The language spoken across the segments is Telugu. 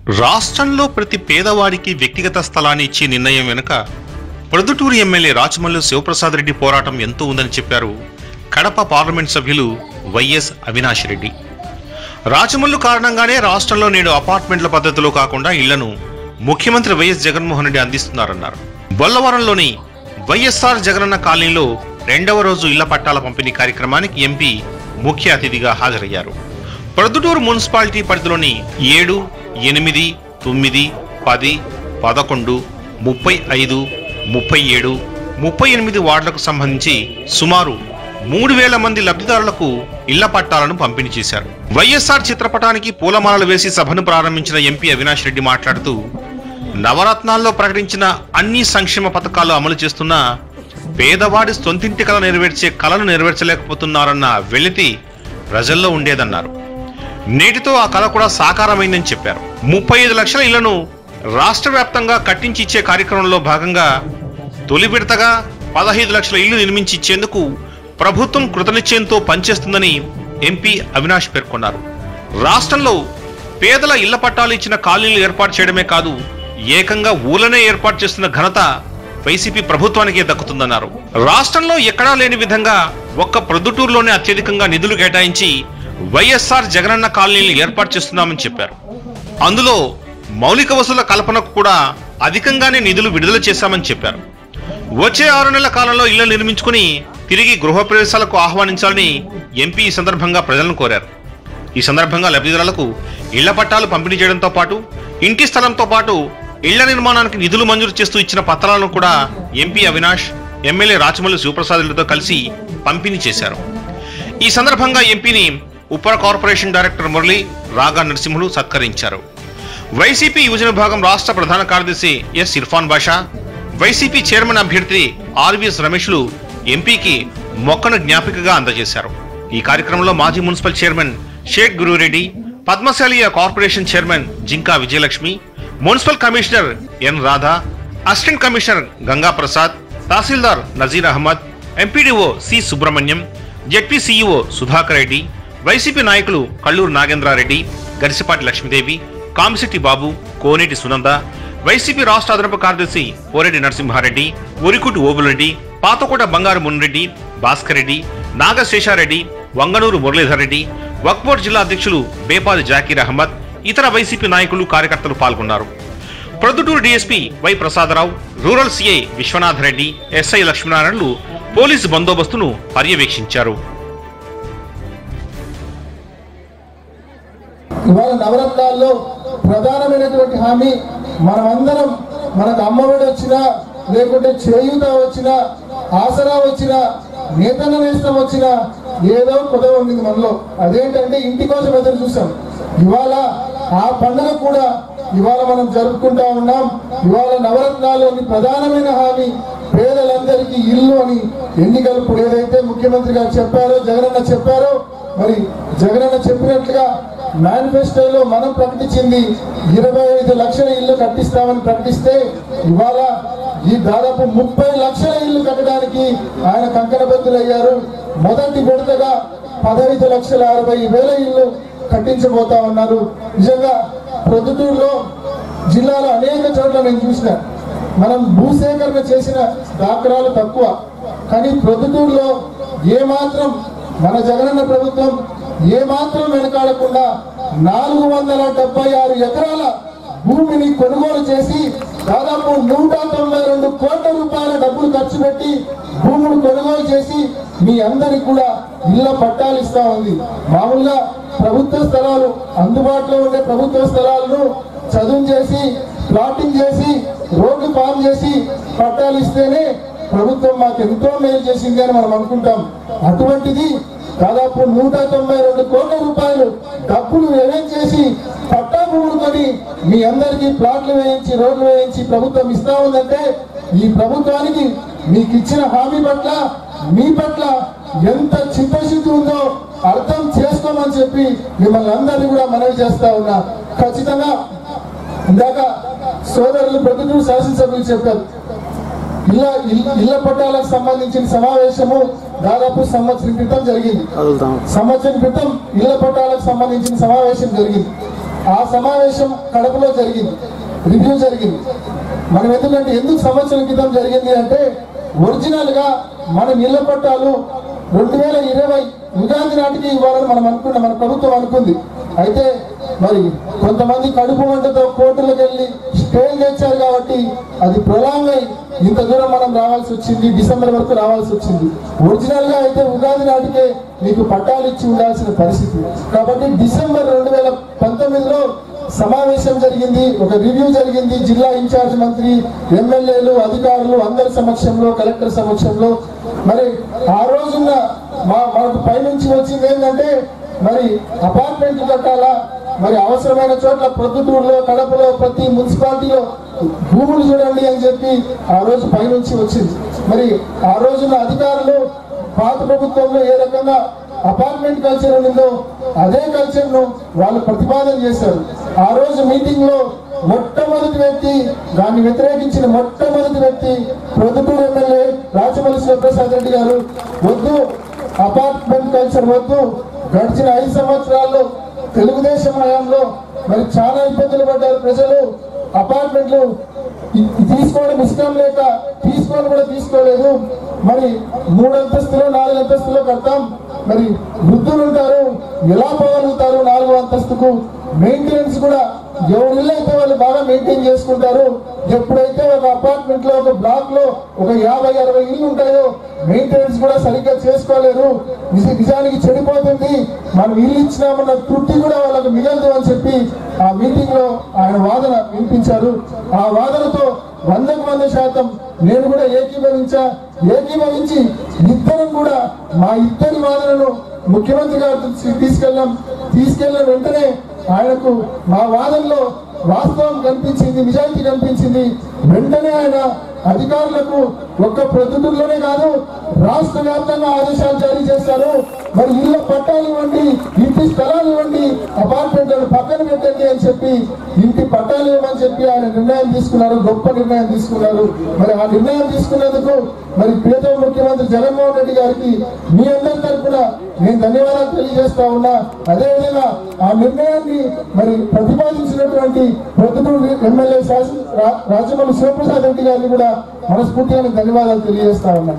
రాష్ట్రంలో ప్రతి పేదవాడికి వ్యక్తిగత స్థలాన్ని ఇచ్చే నిర్ణయం వెనుక ప్రొద్దుటూరు ఎమ్మెల్యే రాచమల్లు శివప్రసాద్ రెడ్డి పోరాటం ఎంతో ఉందని చెప్పారు కడప పార్లమెంట్ సభ్యులు వైఎస్ అవినాష్ రెడ్డి రాచమల్లు కారణంగానే రాష్ట్రంలో నేడు అపార్ట్మెంట్ల పద్ధతిలో కాకుండా ఇళ్లను ముఖ్యమంత్రి వైఎస్ జగన్మోహన్ రెడ్డి అందిస్తున్నారన్నారు బొల్లవరంలోని వైఎస్ఆర్ జగనన్న కాలనీలో రెండవ రోజు ఇళ్ల పట్టాల పంపిణీ కార్యక్రమానికి ఎంపీ ముఖ్య అతిథిగా హాజరయ్యారు ప్రొద్దుటూరు మున్సిపాలిటీ పరిధిలోని ఏడు ఎనిమిది తొమ్మిది పది పదకొండు ముప్పై ఐదు ముప్పై ఏడు ముప్పై ఎనిమిది వార్డులకు సంబంధించి సుమారు మూడు వేల మంది లబ్ధిదారులకు ఇళ్ల పట్టాలను పంపిణీ చేశారు వైఎస్ఆర్ చిత్రపటానికి పూలమాలలు వేసి సభను ప్రారంభించిన ఎంపీ అవినాష్ రెడ్డి మాట్లాడుతూ నవరత్నాల్లో ప్రకటించిన అన్ని సంక్షేమ పథకాలు అమలు చేస్తున్నా పేదవాడి సొంతింటి కళ నెరవేర్చే కళను నెరవేర్చలేకపోతున్నారన్న వెలితి ప్రజల్లో ఉండేదన్నారు నేటితో ఆ కళ కూడా సాకారమైందని చెప్పారు ముప్పై ఐదు లక్షల ఇళ్లను రాష్ట్ర వ్యాప్తంగా కట్టించి ఇచ్చే కార్యక్రమంలో భాగంగా తొలి విడతగా పదహైదు లక్షల ఇళ్లు నిర్మించి ఇచ్చేందుకు ప్రభుత్వం కృతనిశ్చయంతో పనిచేస్తుందని ఎంపీ అవినాష్ పేర్కొన్నారు రాష్ట్రంలో పేదల ఇళ్ల పట్టాలు ఇచ్చిన కాలనీలు ఏర్పాటు చేయడమే కాదు ఏకంగా ఊళ్ళనే ఏర్పాటు చేస్తున్న ఘనత వైసీపీ ప్రభుత్వానికే దక్కుతుందన్నారు రాష్ట్రంలో ఎక్కడా లేని విధంగా ఒక్క ప్రొద్దుటూరులోనే అత్యధికంగా నిధులు కేటాయించి వైఎస్ఆర్ జగనన్న కాలనీలు ఏర్పాటు చేస్తున్నామని చెప్పారు అందులో మౌలిక వసతుల కల్పనకు కూడా అధికంగానే నిధులు విడుదల చేశామని చెప్పారు వచ్చే ఆరు నెలల కాలంలో ఇళ్లు నిర్మించుకుని తిరిగి గృహప్రవేశాలకు ఆహ్వానించాలని ఎంపీ ఈ సందర్భంగా ప్రజలను కోరారు ఈ సందర్భంగా లబ్ధిదారులకు ఇళ్ల పట్టాలు పంపిణీ చేయడంతో పాటు ఇంటి స్థలంతో పాటు ఇళ్ల నిర్మాణానికి నిధులు మంజూరు చేస్తూ ఇచ్చిన పత్రాలను కూడా ఎంపీ అవినాష్ ఎమ్మెల్యే రాచమల్లి శివప్రసాద్లతో కలిసి పంపిణీ చేశారు ఈ సందర్భంగా ఎంపీని ఉప కార్పొరేషన్ డైరెక్టర్ మురళి రాగా నరసింహులు సత్కరించారు వైసీపీ యువజన విభాగం రాష్ట్ర ప్రధాన కార్యదర్శి S Irfan Basha YCP chairman అభ్యర్థి ఆర్వీఎస్ రమేష్లు ఎంపీకి మొక్కను జ్ఞాపికగా అందజేశారు ఈ కార్యక్రమంలో మాజీ municipal chairman Shaik Gurureddy Padmasaliya corporation chairman Jinka Vijayalakshmi municipal commissioner N Radha assistant commissioner Ganga Prasad tahsildar Nazir Ahmed MPDO C Subrahmanyam ZP CEO Sudhakar Reddy YCP నాయకులు కల్లూరు నాగేంద్రారెడ్డి గరిసిపాటి లక్ష్మీదేవి కామిశెట్టి బాబు కోనేటి సునంద వైసీపీ రాష్ట్ర అదనపు కార్యదర్శి పోరెడ్డి నరసింహారెడ్డి ఉరికుటి ఓబులరెడ్డి పాతకోట బంగారు మున్రెడ్డి భాస్కర్ రెడ్డి నాగశేషారెడ్డి వంగనూరు మురళీధర్ రెడ్డి వక్బోర్డ్ జిల్లా అధ్యక్షులు బేపాది జాకీర్ అహ్మద్ ఇతర వైసీపీ నాయకులు కార్యకర్తలు పాల్గొన్నారు Proddatur DSP Y Prasada Rao rural CI Viswanath Reddy SI లక్ష్మీనారాయణలు పోలీసు బందోబస్తును పర్యవేక్షించారు ఇవాళ నవరత్నాల్లో ప్రధానమైనటువంటి హామీ మనమందరం మనకు అమ్మఒడి వచ్చినా లేకుంటే చేయూత వచ్చినా ఆసరా వచ్చినా నేతన్న నేస్తం వచ్చినా ఏదో కొదవ ఉంది మనలో అదేంటంటే ఇంటి కోసం ఎదురు చూసాం ఇవాళ ఆ పండుగ కూడా ఇవాళ మనం జరుపుకుంటా ఉన్నాం ఇవాళ నవరత్నాల్లోని ప్రధానమైన హామీ పేదలందరికీ ఇల్లు అని ఎన్నికలప్పుడు ఏదైతే ముఖ్యమంత్రి గారు చెప్పారో జగనన్న చెప్పారో మరి జగనన్న చెప్పినట్లుగా మేనిఫెస్టోలో మనం ప్రకటించింది ఇరవై ఐదు లక్షల ఇల్లు కట్టిస్తామని ప్రకటిస్తే ఇవాళ ఈ దాదాపు ముప్పై లక్షల ఇల్లు కట్టడానికి ఆయన కంకణబద్దులు అయ్యారు మొదటి విడతగా పదహైదు లక్షల అరవై వేల ఇల్లు కట్టించబోతా ఉన్నారు నిజంగా ప్రొద్దుటూరులో జిల్లాలో అనేక చోట్ల నేను చూసిన మనం భూసేకరణ చేసిన దాఖలాలు తక్కువ కానీ ప్రొద్దుటూరులో ఏమాత్రం మన జగనన్న ప్రభుత్వం ఏమాత్రం వెనకాడకుండా నాలుగు వందల డెబ్బై ఆరు ఎకరాల భూమిని కొనుగోలు చేసి దాదాపు నూట తొంభై రెండు కోట్ల రూపాయల డబ్బులు ఖర్చు పెట్టి భూములు కొనుగోలు చేసి మీ అందరికి కూడా ఇళ్ల పట్టాలు ఇస్తా ఉంది మామూలుగా ప్రభుత్వ స్థలాలు అందుబాటులో ఉండే ప్రభుత్వ స్థలాలను చదువు చేసి ప్లాటింగ్ చేసి రోడ్లు పాలు చేసి పట్టాలు ఇస్తేనే ప్రభుత్వం మాకు ఎంతో మేలు చేసింది అని మనం అనుకుంటాం అటువంటిది దాదాపు నూట తొంభై రెండు కోట్ల రూపాయలు డబ్బులు వ్యయం చేసి పట్టా భూములు కొని మీ అందరికీ ప్లాట్లు వేయించి రోడ్లు వేయించి ప్రభుత్వం ఇస్తా ఉందంటే ఈ ప్రభుత్వానికి మీకు ఇచ్చిన హామీ పట్ల మీ పట్ల ఎంత చిత్తశుద్ధి ఉందో అర్థం చేసుకోమని చెప్పి మిమ్మల్ని అందరినీ కూడా మనవి చేస్తా ఉన్నా ఖచ్చితంగా ఇందాక సోదరులు ప్రతిదూ శాసనసభ్యులు చెప్పారు ఇళ్ళ ఇళ్ళ- ఇళ్ళ పట్టాలకు సంబంధించిన సమావేశము దాదాపు సంవత్సరం క్రితం జరిగింది సంవత్సరం క్రితం ఇళ్ల పట్టాలకు సంబంధించిన సమావేశం జరిగింది ఆ సమావేశం కడపలో జరిగింది రివ్యూ జరిగింది మనం ఎందుకంటే ఎందుకు సంవత్సరం క్రితం జరిగింది అంటే ఒరిజినల్ గా మన ఇళ్ల పట్టాలు రెండు వేల ఇరవై ఉగాది నాటికి ఇవ్వాలని మనం అనుకున్నాం మన ప్రభుత్వం అనుకుంది అయితే మరి కొంతమంది కడుపు మంటతో కోర్టులకు వెళ్ళి స్టేలు తెచ్చారు కాబట్టి అది ప్రొలాంగ్ అయి ఇంత దూరం మనం రావాల్సి వచ్చింది డిసెంబర్ వరకు రావాల్సి వచ్చింది ఒరిజినల్ గా అయితే ఉగాది నాటికే మీకు పట్టాలు ఇచ్చి ఉండాల్సిన పరిస్థితి కాబట్టి డిసెంబర్ రెండు వేల పంతొమ్మిదిలో సమావేశం జరిగింది ఒక రివ్యూ జరిగింది జిల్లా ఇన్ఛార్జ్ మంత్రి ఎమ్మెల్యేలు అధికారులు అందరి సమక్షంలో కలెక్టర్ సమక్షంలో మరి ఆ రోజున మా మాకు పైనుంచి వచ్చింది ఏంటంటే మరి అపార్ట్మెంట్లు కట్టాలా మరి అవసరమైన చోట్ల ప్రొద్దుటూరులో కడపలో ప్రతి మున్సిపాలిటీలో భూములు చూడండి అని చెప్పి ఆ రోజు పైనుంచి వచ్చింది మరి ఆ రోజున అధికారులు పాత ప్రభుత్వంలో ఏ రకంగా అపార్ట్మెంట్ కల్చర్ ఉందో అదే కల్చర్ ను వాళ్ళు ప్రతిపాదన చేశారు ఆ రోజు మీటింగ్ లో మొట్టమొదటి వ్యక్తి దాన్ని వ్యతిరేకించిన మొట్టమొదటి వ్యక్తి ప్రొద్దుటూరు ఎమ్మెల్యే రాచమల్లి శివప్రసాద్ రెడ్డి గారు వద్దు అపార్ట్మెంట్ కల్చర్ వద్దు గడిచిన ఐదు సంవత్సరాల్లో తెలుగుదేశం హయాంలో మరి చాలా ఇబ్బందులు పడ్డారు ప్రజలు అపార్ట్మెంట్లు ఇ- తీసుకోవడం ఇష్టం లేక తీసుకొని కూడా తీసుకోలేదు మరి మూడు అంతస్తులు నాలుగు అంతస్తులు కడతాం మరి వృద్ధులు ఉంటారు ఎలా పోగలుగుతారు నాలుగు అంతస్తుకు మెయింటెనెన్స్ కూడా ఎవరి ఇల్లు అయితే వాళ్ళు బాగా మెయింటైన్ చేసుకుంటారు ఎప్పుడైతే ఒక అపార్ట్మెంట్ లో ఒక బ్లాక్ లో ఒక యాభై అరవై ఇల్లు ఉంటాయో మెయింటెనెన్స్ కూడా సరిగ్గా చేసుకోలేరు నిజ- నిజానికి చెడిపోతుంది మనం ఇల్లు ఇచ్చినామన్న తృప్తి కూడా వాళ్ళకి మిగలదు అని చెప్పి ఆ మీటింగ్ లో ఆయన వాదన వినిపించారు ఆ వాదనతో వందకు వంద శాతం నేను కూడా ఏకీభవించా ఏకీభవించి ఇద్దరం కూడా మా ఇద్దరి వాదనను ముఖ్యమంత్రి గారు తీసుకెళ్ళాం తీసుకెళ్ళిన వెంటనే ఆయనకు మా వాదనలో వాస్తవం కనిపించింది నిజాయితీ కనిపించింది వెంటనే ఆయన అధికారులకు ఒక్క ప్రొద్దుటూరులోనే కాదు రాష్ట్ర వ్యాప్తంగా ఆదేశాలు జారీ చేశారు మరి ఇళ్ళ పట్టాలు ఇవ్వండి ఇంటి స్థలాలు ఇవ్వండి అపార్ట్మెంట్లను పక్కన పెట్టండి అని చెప్పి ఇంటి పట్టాలు ఇవ్వమని చెప్పి ఆయన నిర్ణయం తీసుకున్నారు గొప్ప నిర్ణయం తీసుకున్నారు మరి ఆ నిర్ణయం తీసుకున్నందుకు మరి ప్రియతమ ముఖ్యమంత్రి జగన్మోహన్ రెడ్డి గారికి మీ అందరి తరఫున నేను ధన్యవాదాలు తెలియజేస్తా ఉన్నా అదేవిధంగా ఆ నిర్ణయాన్ని మరి ప్రతిపాదించినటువంటి ప్రొద్దుటూరు ఎమ్మెల్యే శాసన రా- రాజమౌళి శివప్రసాద్ రెడ్డి గారిని కూడా మనస్ఫూర్తిగా నేను ధన్యవాదాలు తెలియజేస్తా ఉన్నా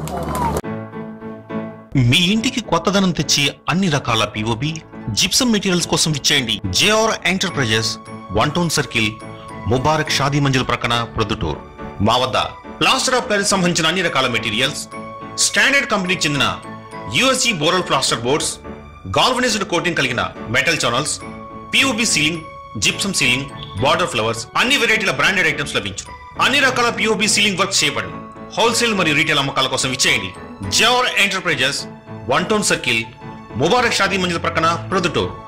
మీ ఇంటికి కొత్తదనం తెచ్చి అన్ని రకాల పిఓబి జిప్సం మెటీరియల్స్ కోసం ఇచ్చేయండి JR enterprises one town circle Mubarak Shadi Manzil ప్రక్కన ప్రొద్దుటూర్ మా వద్ద ప్లాస్టర్ ఆఫ్ ప్యారిస్ సంబంధించిన అన్ని రకాల మెటీరియల్స్ స్టాండర్డ్ కంపెనీకి చెందిన USG Boral plaster boards galvanised coating కలిగిన metal channels POB ceiling gypsum ceiling border flowers అన్ని వెరైటీల బ్రాండెడ్ ఐటమ్స్ లభించు అన్ని రకాల పిఓబి సీలింగ్ వర్క్ చేయబడును హోల్సేల్ మరియు రీటైల్ అమ్మకాల కోసం ఇచ్చేయండి జవర్ enterprises one town circle Mubarak Shadi Manzil ప్రక్కన ప్రొద్దుటూర్